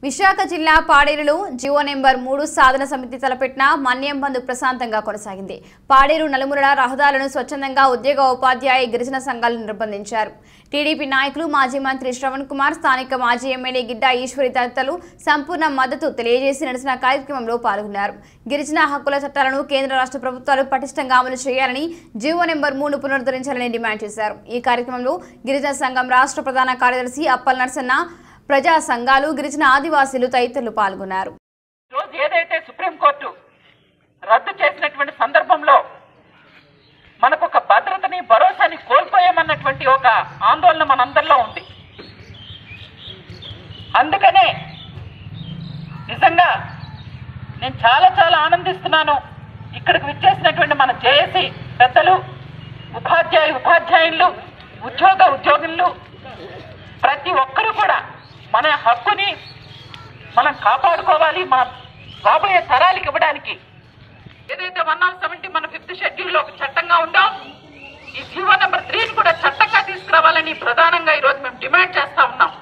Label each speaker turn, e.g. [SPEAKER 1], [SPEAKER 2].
[SPEAKER 1] విశాఖ జిల్లా పాడేరులో జియో నెంబర్ మూడు సాధన సమితి తలపెట్టిన మన్యం బంధు ప్రశాంతంగా కొనసాగింది పాడేరు నలుమూలల రహదారులను స్వచ్ఛందంగా ఉద్యోగ ఉపాధ్యాయ గిరిజన సంఘాలు నిర్బంధించారు టీడీపీ నాయకులు మాజీ మంత్రి శ్రవణ్ కుమార్ స్థానిక మాజీ ఎమ్మెల్యే గిడ్డా ఈశ్వరి తదితరులు సంపూర్ణ మద్దతు తెలియజేసి నడిచిన కార్యక్రమంలో పాల్గొన్నారు గిరిజన హక్కుల చట్టాలను కేంద్ర రాష్ట్ర ప్రభుత్వాలు పటిష్టంగా అమలు చేయాలని జియో నెంబర్ మూడు పునరుద్ధరించాలని డిమాండ్ చేశారు ఈ కార్యక్రమంలో గిరిజన సంఘం రాష్ట్ర ప్రధాన కార్యదర్శి అప్పల్ నర్సన్న ప్రజా సంఘాలు గిరిజన ఆదివాసీలు తదితరులు పాల్గొన్నారు
[SPEAKER 2] రోజు ఏదైతే సుప్రీంకోర్టు రద్దు చేసినటువంటి సందర్భంలో మనకు ఒక భద్రతని భరోసాని కోల్పోయామన్నటువంటి ఒక ఆందోళన మనందరిలో ఉంది అందుకనే నిజంగా నేను చాలా చాలా ఆనందిస్తున్నాను ఇక్కడికి విచ్చేసినటువంటి మన జేఏసీ పెద్దలు ఉపాధ్యాయ ఉపాధ్యాయులు ఉద్యోగ ఉద్యోగులు ప్రతి ఒక్కరూ కూడా మన హక్కుని మనం కాపాడుకోవాలి మన రాబోయే తరాలకి ఇవ్వడానికి ఏదైతే వన్ ఆఫ్ సెవెంటీ మన ఫిఫ్త్ షెడ్యూల్ లో ఒక చట్టంగా ఉందో ఈ జీవో నెంబర్ త్రీని కూడా చట్టంగా తీసుకురావాలని ప్రధానంగా ఈరోజు మేము డిమాండ్ చేస్తా ఉన్నాం